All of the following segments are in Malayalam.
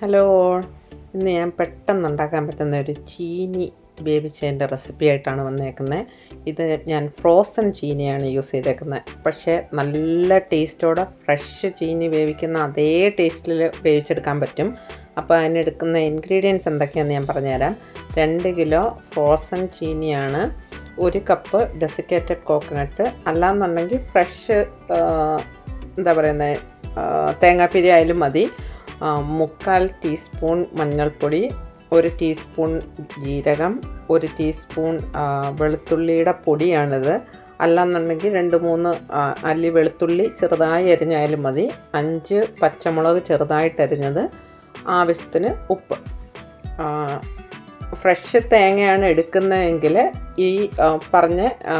ഹലോ ഇന്ന് ഞാൻ പെട്ടെന്ന് ഉണ്ടാക്കാൻ പറ്റുന്ന ഒരു ചീനി വേവിച്ചതിൻ്റെ റെസിപ്പി ആയിട്ടാണ് വന്നേക്കുന്നത് ഇത് ഞാൻ ഫ്രോസൺ ചീനിയാണ് യൂസ് ചെയ്തേക്കുന്നത് പക്ഷേ നല്ല ടേസ്റ്റോടെ ഫ്രഷ് ചീനി വേവിക്കുന്ന അതേ ടേസ്റ്റിൽ വേവിച്ചെടുക്കാൻ പറ്റും അപ്പോൾ അതിനെടുക്കുന്ന ഇൻഗ്രീഡിയൻസ് എന്തൊക്കെയാണെന്ന് ഞാൻ പറഞ്ഞുതരാം രണ്ട് കിലോ ഫ്രോസൺ ചീനിയാണ് ഒരു കപ്പ് ഡെസിക്കേറ്റഡ് കോക്കനട്ട് അല്ലാന്നുണ്ടെങ്കിൽ ഫ്രഷ് എന്താ പറയുന്നത് തേങ്ങാപ്പിരി ആയാലും മതി ആ, മുക്കാൽ ടീസ്പൂൺ മഞ്ഞൾപ്പൊടി ഒരു ടീസ്പൂൺ ജീരകം ഒരു ടീസ്പൂൺ ആ, വെളുത്തുള്ളിയുടെ പൊടിയാണിത് അല്ലാന്നുണ്ടെങ്കിൽ രണ്ട് മൂന്ന് ആ, അല്ലി വെളുത്തുള്ളി ചെറുതായി അരിഞ്ഞായാലും മതി അഞ്ച് പച്ചമുളക് ചെറുതായിട്ട് അരിഞ്ഞത് ആവശ്യത്തിന് ഉപ്പ് ആ, ഫ്രഷ് തേങ്ങയാണ് എടുക്കുന്നതെങ്കിൽ ഈ ആ, പറഞ്ഞ ആ,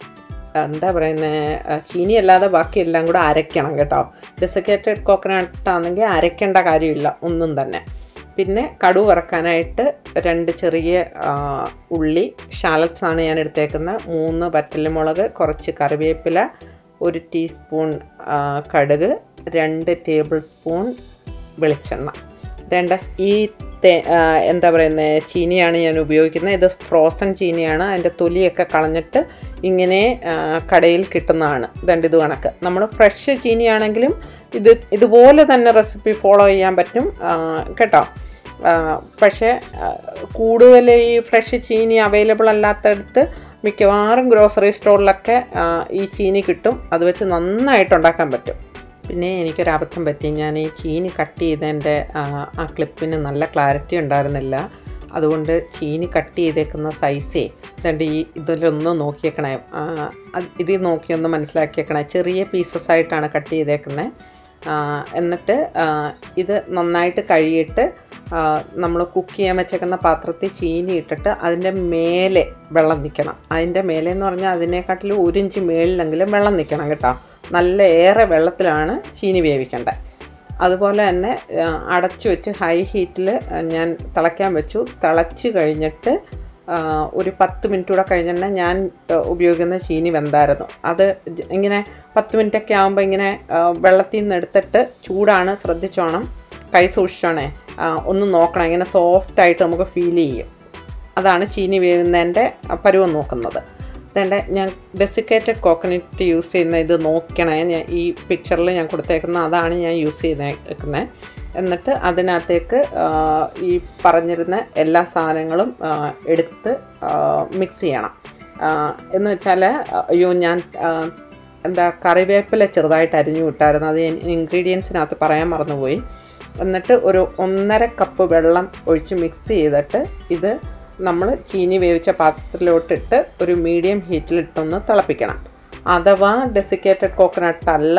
എന്താ പറയുന്നത് ചീനി അല്ലാതെ ബാക്കി എല്ലാം കൂടെ അരയ്ക്കണം കേട്ടോ ഡെസിക്കേറ്റഡ് കോക്കനട്ട് ആണെങ്കിൽ അരയ്ക്കേണ്ട കാര്യമില്ല ഒന്നും തന്നെ പിന്നെ കടു വറക്കാനായിട്ട് രണ്ട് ചെറിയ ആ, ഉള്ളി ഷാലറ്റ്സ് ആണ് ഞാൻ എടുത്തേക്കുന്നത് മൂന്ന് വറ്റൽമുളക് കുറച്ച് കറിവേപ്പില ഒരു ടീസ്പൂൺ ആ, കടുക് രണ്ട് ടേബിൾ സ്പൂൺ വെളിച്ചെണ്ണ വേണ്ട ഈ തേ ആ, എന്താ പറയുന്നത് ചീനിയാണ് ഞാൻ ഉപയോഗിക്കുന്നത് ഇത് ഫ്രോസൺ ചീനിയാണ് അതിൻ്റെ തൊലിയൊക്കെ കളഞ്ഞിട്ട് ഇങ്ങനെ ആ, കടയിൽ കിട്ടുന്നതാണ് ഇതുണ്ട് ഇത് കണക്ക് നമ്മൾ ഫ്രഷ് ചീനിയാണെങ്കിലും ഇത് ഇതുപോലെ തന്നെ റെസിപ്പി ഫോളോ ചെയ്യാൻ പറ്റും ആ, കേട്ടോ ആ, പക്ഷേ ആ, കൂടുതൽ ഈ ഫ്രഷ് ചീനി അവൈലബിൾ അല്ലാത്തടത്ത് മിക്കവാറും ഗ്രോസറി സ്റ്റോറിലൊക്കെ ആ, ഈ ചീനി കിട്ടും അത് വെച്ച് നന്നായിട്ട് ഉണ്ടാക്കാൻ പറ്റും പിന്നെ എനിക്കൊരു അബദ്ധം പറ്റി ഞാൻ ഈ ചീനി കട്ട് ചെയ്തതിൻ്റെ ആ, ആ ക്ലിപ്പിന് നല്ല ക്ലാരിറ്റി ഉണ്ടായിരുന്നില്ല അതുകൊണ്ട് ചീനി കട്ട് ചെയ്തേക്കുന്ന സൈസേ രണ്ട് ഈ ഇതിലൊന്ന് നോക്കിയേക്കണേ ആ, അത് ഇതിൽ നോക്കിയൊന്ന് മനസ്സിലാക്കിയേക്കണേ ചെറിയ പീസസ് ആയിട്ടാണ് കട്ട് ചെയ്തേക്കുന്നത് എന്നിട്ട് ആ, ഇത് നന്നായിട്ട് കഴുകിയിട്ട് നമ്മൾ കുക്ക് ചെയ്യാൻ വെച്ചേക്കുന്ന പാത്രത്തിൽ ചീനി ഇട്ടിട്ട് അതിൻ്റെ മേലെ വെള്ളം നിൽക്കണം അതിൻ്റെ മേലെ എന്ന് പറഞ്ഞാൽ അതിനെക്കാട്ടിലും ഒരു ഇഞ്ച് മേളിലെങ്കിലും വെള്ളം നിൽക്കണം കേട്ടോ നല്ല ഏറെ വെള്ളത്തിലാണ് ചീനി വേവിക്കേണ്ടത് അതുപോലെ തന്നെ ആ, അടച്ചു വെച്ച് ഹൈ ഹീറ്റിൽ ഞാൻ തിളയ്ക്കാൻ വെച്ചു തിളച്ച് കഴിഞ്ഞിട്ട് ആ, ഒരു പത്ത് മിനിറ്റ് കൂടെ കഴിഞ്ഞിട്ട് ഞാൻ ആ, ഉപയോഗിക്കുന്ന ചീനി വെന്തായിരുന്നു അത് ജ- ഇങ്ങനെ പത്ത് മിനിറ്റൊക്കെ ആകുമ്പോൾ ഇങ്ങനെ ആ, വെള്ളത്തിൽ നിന്ന് എടുത്തിട്ട് ചൂടാണ് ശ്രദ്ധിച്ചോണം കൈ സൂക്ഷിച്ചോണേ ആ, ഒന്ന് നോക്കണം ഇങ്ങനെ സോഫ്റ്റായിട്ട് നമുക്ക് ഫീൽ ചെയ്യും അതാണ് ചീനി വേവുന്നതിൻ്റെ പരുവം നോക്കുന്നത് അതേണ്ട ഞാൻ ഡെസിക്കേറ്റഡ് കോക്കനട്ട് യൂസ് ചെയ്യുന്ന ഇത് നോക്കണേ ഞാൻ ഈ പിക്ചറിൽ ഞാൻ കൊടുത്തേക്കുന്ന അതാണ് ഞാൻ യൂസ് ചെയ്തേക്കുന്നത് എന്നിട്ട് അതിനകത്തേക്ക് ആ, ഈ പറഞ്ഞിരുന്ന എല്ലാ സാധനങ്ങളും ആ, എടുത്ത് മിക്സ് ചെയ്യണം ആ, എന്ന് വെച്ചാൽ അയ്യോ ഞാൻ ആ, എന്താ കറിവേപ്പില ചെറുതായിട്ട് അരിഞ്ഞു വിട്ടായിരുന്നു അത് ഇൻഗ്രീഡിയൻസിനകത്ത് പറയാൻ മറന്നുപോയി എന്നിട്ട് ഒരു ഒന്നര കപ്പ് വെള്ളം ഒഴിച്ച് മിക്സ് ചെയ്തിട്ട് ഇത് നമ്മൾ ചീനി വേവിച്ച പാത്രത്തിലോട്ടിട്ട് ഒരു മീഡിയം ഹീറ്റിലിട്ടൊന്ന് തിളപ്പിക്കണം അഥവാ ഡെസിക്കേറ്റഡ് കോക്കനട്ട് അല്ല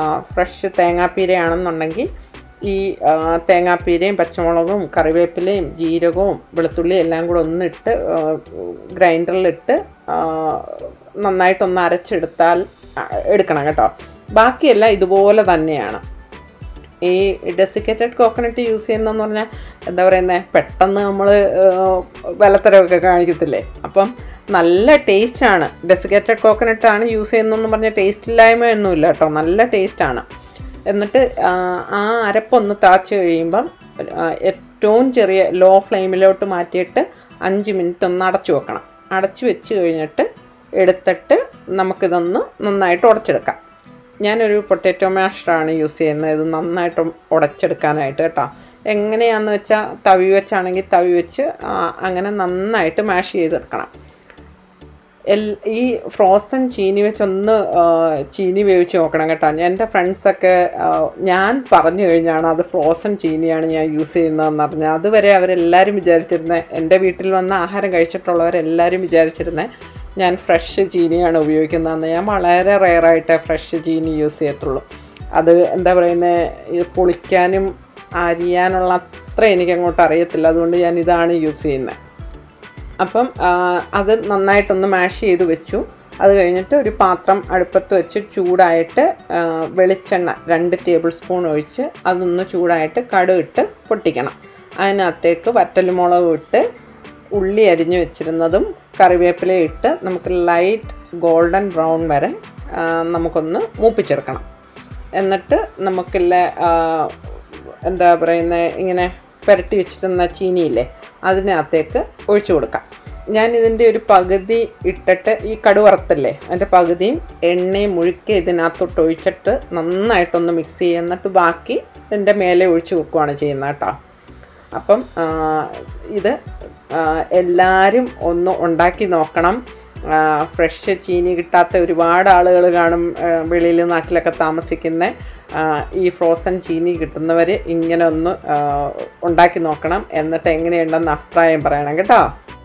ഫ്രഷ് തേങ്ങാപ്പീരയാണെന്നുണ്ടെങ്കിൽ ഈ ആ, തേങ്ങാപ്പീരയും പച്ചമുളകും കറിവേപ്പിലയും ജീരകവും വെളുത്തുള്ളിയും എല്ലാം കൂടെ ഒന്നിട്ട് ഗ്രൈൻഡറിലിട്ട് നന്നായിട്ടൊന്ന് അരച്ചെടുത്താൽ ആ, എടുക്കണം കേട്ടോ ബാക്കിയെല്ലാം ഇതുപോലെ തന്നെയാണ് ഈ ഡെസിക്കേറ്റഡ് കോക്കനട്ട് യൂസ് ചെയ്യുന്നതെന്ന് പറഞ്ഞാൽ എന്താ പറയുന്നത് പെട്ടെന്ന് നമ്മൾ വിലത്തരമൊക്കെ കാണിക്കത്തില്ലേ അപ്പം നല്ല ടേസ്റ്റാണ് ഡെസിക്കേറ്റഡ് കോക്കനട്ടാണ് യൂസ് ചെയ്യുന്നതെന്ന് പറഞ്ഞാൽ ടേസ്റ്റ് ഇല്ലായ്മയൊന്നുമില്ല കേട്ടോ നല്ല ടേസ്റ്റാണ് എന്നിട്ട് ആ, ആ അരപ്പൊന്ന് താച്ച് കഴിയുമ്പം ആ, ഏറ്റവും ചെറിയ ലോ ഫ്ലെയിമിലോട്ട് മാറ്റിയിട്ട് അഞ്ച് മിനിറ്റ് ഒന്ന് അടച്ചു വെക്കണം അടച്ചു വെച്ച് കഴിഞ്ഞിട്ട് എടുത്തിട്ട് നമുക്കിതൊന്ന് നന്നായിട്ട് ഉടച്ചെടുക്കാം ഞാനൊരു പൊട്ടാറ്റോ മാഷറാണ് യൂസ് ചെയ്യുന്നത് ഇത് നന്നായിട്ട് ഉടച്ചെടുക്കാനായിട്ട് കേട്ടോ എങ്ങനെയാണെന്ന് വെച്ചാൽ തവി വെച്ചാണെങ്കിൽ തവി വെച്ച് ആ, അങ്ങനെ നന്നായിട്ട് മാഷ് ചെയ്തെടുക്കണം എൽ ഈ ഫ്രോസൺ ചീനി വെച്ചൊന്ന് ആ, ചീനി വേവിച്ച് നോക്കണം കേട്ടോ എൻ്റെ ഫ്രണ്ട്സൊക്കെ ആ, ഞാൻ പറഞ്ഞു കഴിഞ്ഞാണ് അത് ഫ്രോസൺ ചീനിയാണ് ഞാൻ യൂസ് ചെയ്യുന്നതെന്ന് പറഞ്ഞാൽ അതുവരെ അവരെല്ലാവരും വിചാരിച്ചിരുന്നത് എൻ്റെ വീട്ടിൽ വന്ന് ആഹാരം കഴിച്ചിട്ടുള്ളവരെല്ലാവരും വിചാരിച്ചിരുന്നത് ഞാൻ ഫ്രഷ് ചീനിയാണ് ഉപയോഗിക്കുന്നതെന്ന് ഞാൻ വളരെ റെയറായിട്ടേ ഫ്രഷ് ചീനി യൂസ് ചെയ്യത്തുള്ളൂ അത് എന്താ പറയുന്നത് പൊളിക്കാനും അരിയാനുള്ള അത്ര എനിക്ക് അങ്ങോട്ട് അറിയത്തില്ല അതുകൊണ്ട് ഞാൻ ഇതാണ് യൂസ് ചെയ്യുന്നത് അപ്പം ആ, അത് നന്നായിട്ടൊന്ന് മാഷ് ചെയ്ത് വെച്ചു അത് കഴിഞ്ഞിട്ട് ഒരു പാത്രം അടുപ്പത്ത് വെച്ച് ചൂടായിട്ട് ആ, വെളിച്ചെണ്ണ രണ്ട് ടേബിൾ സ്പൂൺ ഒഴിച്ച് അതൊന്ന് ചൂടായിട്ട് കടുകിട്ട് പൊട്ടിക്കണം അതിനകത്തേക്ക് വറ്റൽമുളക് ഇട്ട് ഉള്ളി അരിഞ്ഞ് വെച്ചിരുന്നതും കറിവേപ്പില ഇട്ട് നമുക്ക് ലൈറ്റ് ഗോൾഡൻ ബ്രൗൺ വരെ ആ, നമുക്കൊന്ന് മൂപ്പിച്ചെടുക്കണം എന്നിട്ട് നമുക്കില്ല ആ, എന്താ പറയുന്നത് ഇങ്ങനെ പുരട്ടി വെച്ചിരുന്ന ചീനിയില്ലേ അതിനകത്തേക്ക് ഒഴിച്ചു കൊടുക്കാം ഞാൻ ഇതിൻ്റെ ഒരു പകുതി ഇട്ടിട്ട് ഈ കടുവറുത്തല്ലേ അതിൻ്റെ പകുതിയും എണ്ണയും മുഴുക്കി ഇതിനകത്തോട്ട് ഒഴിച്ചിട്ട് നന്നായിട്ടൊന്ന് മിക്സ് ചെയ്യുക എന്നിട്ട് ബാക്കി ഇതിൻ്റെ മേലെ ഒഴിച്ച് വെക്കുകയാണ് ചെയ്യുന്നത് കേട്ടോ അപ്പം ആ, ഇത് ആ, എല്ലാവരും ഒന്ന് ഉണ്ടാക്കി നോക്കണം ഫ്രഷ് ചീനി കിട്ടാത്ത ഒരുപാട് ആളുകൾ കാണും ആ, വെളിയിൽ നാട്ടിലൊക്കെ താമസിക്കുന്ന ആ, ഈ ഫ്രോസൺ ചീനി കിട്ടുന്നവർ ഇങ്ങനെ ഒന്ന് ആ, ഉണ്ടാക്കി നോക്കണം എന്നിട്ട് എങ്ങനെയുണ്ടെന്ന് അഭിപ്രായം പറയണം കേട്ടോ